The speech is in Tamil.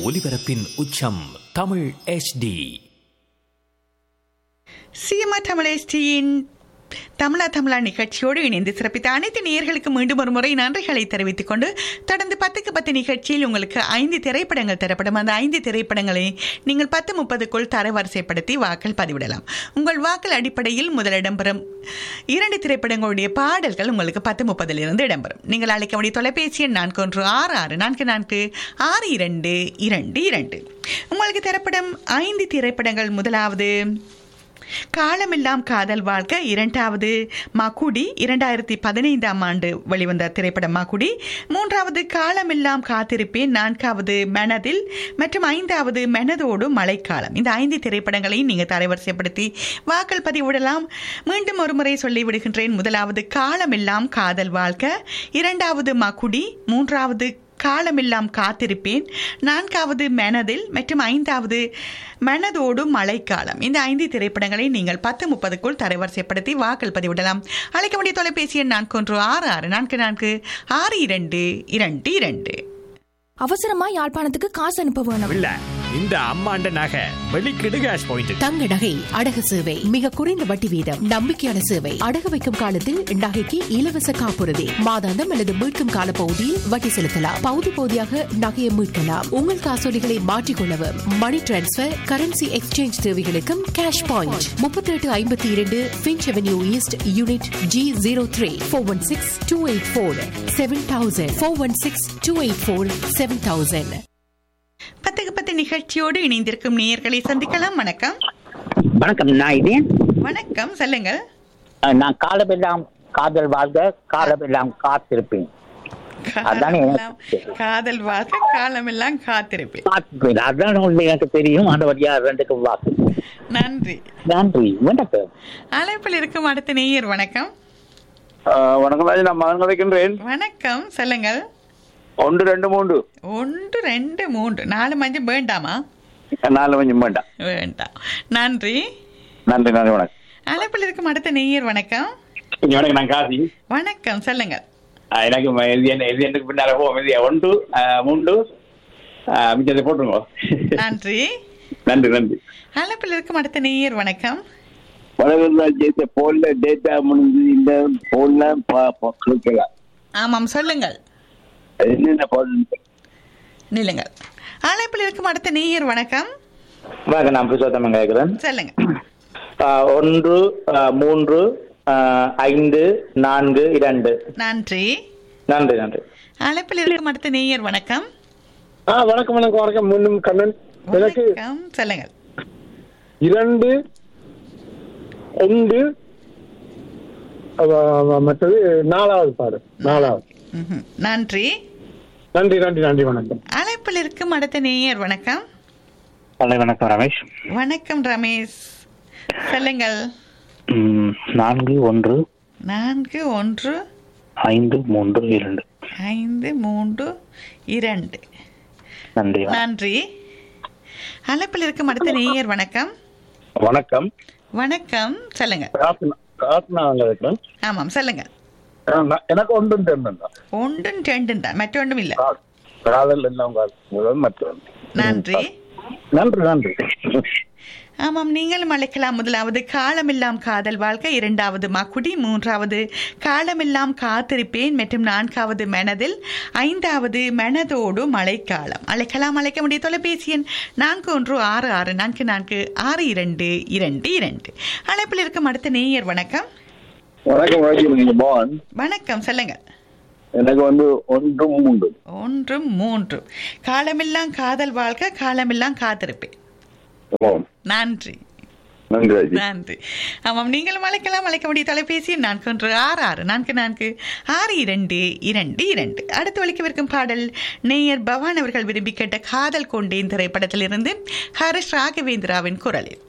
ஒலிபரப்பின் உச்சம் தமிழ் HD சிஎம்ஆ தமிழேஷ்டியின் தமிழா தமிழா நிகழ்ச்சியோடு இணைந்து சிறப்பித்த அனைத்து நேயர்களுக்கு மீண்டும் ஒரு முறை நன்றிகளை தெரிவித்துக் கொண்டு தொடர்ந்து பத்துக்கு பத்து நிகழ்ச்சியில் உங்களுக்கு ஐந்து திரைப்படங்கள் தரப்படும் அந்த ஐந்து திரைப்படங்களை நீங்கள் பத்து முப்பதுக்குள் தரவரிசைப்படுத்தி வாக்கள் பதிவிடலாம் உங்கள் வாக்கள் அடிப்படையில் முதல் இடம்பெறும் இரண்டு திரைப்படங்களுடைய பாடல்கள் உங்களுக்கு பத்து முப்பதிலிருந்து இடம்பெறும் நீங்கள் அழைக்க வேண்டிய தொலைபேசி எண் நான்கு ஒன்று ஆறு ஆறு நான்கு நான்கு ஆறு இரண்டு இரண்டு இரண்டு உங்களுக்கு தரப்படும் ஐந்து திரைப்படங்கள் முதலாவது காலமெல்லாம் காதல் வாழ்க்கை இரண்டாவது மகுடி இரண்டாயிரத்தி பதினைந்தாம் ஆண்டு வெளிவந்த திரைப்படம் மகுடி மூன்றாவது காலமெல்லாம் காத்திருப்பேன் நான்காவது மனதில் மற்றும் ஐந்தாவது மனதோடு மழைக்காலம் இந்த ஐந்து திரைப்படங்களையும் நீங்கள் தரவரிசைப்படுத்தி வாக்கள் பதிவிடலாம் மீண்டும் ஒரு முறை சொல்லிவிடுகின்றேன் முதலாவது காலமெல்லாம் காதல் வாழ்க்கை இரண்டாவது மகுடி மூன்றாவது காலமெல்லாம் காத்திருப்பேன் நான்காவது மனதில் மற்றும் ஐந்தாவது மனதோடு மழைக்காலம் இந்த ஐந்து திரைப்படங்களை நீங்கள் பத்து முப்பதுக்குள் தரவரிசைப்படுத்தி வாக்கள் பதிவிடலாம் அழைக்க வேண்டிய தொலைபேசி எண் நான்கு ஒன்று ஆறு ஆறு நான்கு நான்கு ஆறு இரண்டு இரண்டு இரண்டு அவசரமா யாழ்ப்பாணத்துக்கு காசு அனுப்ப வேணும் இல்ல இந்த அம்மாண்ட நகை வெளிக்கிடு கேஷ் பாயிண்ட் தங்க நகை அடகு சேவை மிக குறைந்த வட்டி வீதம் நம்பிக்கையான சேவை அடகு வைக்கும் காலத்தில் நகைக்கு இலவச காப்புறுதி மாதாந்தம் அல்லது மீட்கும் கால பகுதியில் வட்டி செலுத்தலாம் பகுதி பகுதியாக நகையை மீட்கலாம் உங்கள் காசோலிகளை மாற்றிக்கொள்ளவும் மணி டிரான்ஸ்பர் கரன்சி எக்ஸ்சேஞ்ச் தேவைகளுக்கும் கேஷ் பாயிண்ட் முப்பத்தி எட்டு ஐம்பத்தி இரண்டு Finch avenue east unit G zero three four one six two eight four seven thousand four one six two eight four seven thousand பத்துக்கு பத்து நிகழ்ச்சியோடு இணைந்திருக்கும் நேயர்களை சந்திக்கலாம் வணக்கம் வணக்கம் நான் இது வணக்கம் சொல்லுங்கள் நான் காலமெல்லாம் காதல் வாழ்க காலமெல்லாம் காத்திருப்பேன் அதானே காலமெல்லாம் காதல் வாழ்க்கை காலமெல்லாம் காத்திருப்பேன் காத்திருப்பேன் அதான் உண்மை எனக்கு தெரியும் அந்த வழியா ரெண்டுக்கு வாக்கு நன்றி நன்றி வணக்கம் அழைப்பில் இருக்கும் அடுத்த நேயர் வணக்கம் வணக்கம் ராஜ் நான் மகன் கதைக்கின்றேன் வணக்கம் சொல்லுங்கள் ஒன்று ரெண்டு மூன்று ஒன்று ரெண்டு மூன்று நாலு மஞ்சள் வேண்டாமா நாலு கொஞ்சம் வேண்டாம் வேண்டாம் நன்றி நன்றி நன்றி வணக்கம் அழைப்பில் இருக்கும் அடுத்த நேயர் வணக்கம் இங்க வணக்கம் நான் காசி வணக்கம் சொல்லுங்கள் ஆஹ் எனக்கு ம- இது என்ன இது எனக்கு பின்னால போவோம் இது ஒன்று ஆஹ் மூன்று ஆஹ் மிச்சத்தை போட்டுருங்க நன்றி நன்றி நன்றி அழைப்பில் இருக்கும் அடுத்த நேயர் வணக்கம் வணக்கம் ராஜ் போன்ல டேட்டா முடிஞ்சு இந்த போன்ல கொடுக்கலாம் ஆமாம் சொல்லுங்கள் என்னென்ன போன் நில்லுங்கள் அழைப்பில் இருக்கும் அடுத்த நேயர் வணக்கம் வணக்கம் நான் புருஷோத்தமன் கேட்கிறேன் சொல்லுங்க ஆஹ் ஒன்று ஆஹ் மூன்று ஆஹ் ஐந்து நான்கு இரண்டு நன்றி நன்றி நன்றி அழைப்பில் இருக்கும் அடுத்த நேயர் வணக்கம் ஆ வணக்கம் வணக்கம் வணக்கம் மீண்டும் கண்ணன் எனக்கு வணக்கம் சொல்லுங்கள் இரண்டு ஒன்று அவ- அவ- மற்றது நாலாவது பாடு நாலாவது ம்ஹும். நன்றி நன்றி நன்றி நன்றி வணக்கம் அழைப்பில் இருக்கும் அடுத்த நேயர் வணக்கம் வணக்கம் ரமேஷ் வணக்கம் ரமேஷ் சொல்லுங்கள் ம், நான்கு ஒன்று நான்கு ஒன்று ஐந்து மூன்று இரண்டு ஐந்து மூன்று இரண்டு நன்றி நன்றி அழைப்பில் இருக்கும் அடுத்த நேயர் வணக்கம் வணக்கம் வணக்கம் சொல்லுங்க பிரார்த்தனா இருக்கிறேன் ஆமாம் சொல்லுங்க எனக்கு ஒன்றும் தெரியும் ஒன்றும் ரெண்டும் தான் மற்றொன்றும் இல்லை காதல் எல்லாம் முதல் மற்ற நன்றி நன்றி நன்றி ஆமாம் நீங்களும் அழைக்கலாம் முதலாவது காலமெல்லாம் காதல் வாழ்க்கை இரண்டாவது மக்குடி மூன்றாவது காலமெல்லாம் காத்திருப்பேன் மற்றும் நான்காவது மனதில் ஐந்தாவது மனதோடு மழைக்காலம் அழைக்கலாம் அழைக்க முடிய தொலைபேசி எண் நான்கு ஒன்று ஆறு ஆறு நான்கு நான்கு ஆறு இரண்டு இரண்டு இரண்டு அழைப்பில் இருக்கும் அடுத்த நேயர் வணக்கம் வணக்கம் ராஜ் நீங்க மோகன் வணக்கம் சொல்லுங்க எனக்கு வந்து ஒன்று மூன்று ஒன்றும் மூன்றும் காலமெல்லாம் காதல் வாழ்க்கை காலமெல்லாம் காத்திருப்பேன் ஓம் நன்றி நன்றி ராஜி நன்றி ஆமாம் நீங்களும் அழைக்கலாம் அழைக்க வேண்டிய தொலைபேசி நான்கு ஒன்று ஆறு ஆறு நான்கு நான்கு ஆறு இரண்டு இரண்டு இரண்டு அடுத்து ஒழிக்கவிருக்கும் பாடல் நேயர் பவான் அவர்கள் விரும்பி கேட்ட காதல் கொண்டேன் திரைப்படத்திலிருந்து ஹரிஷ் ராகவேந்திராவின் குரலில்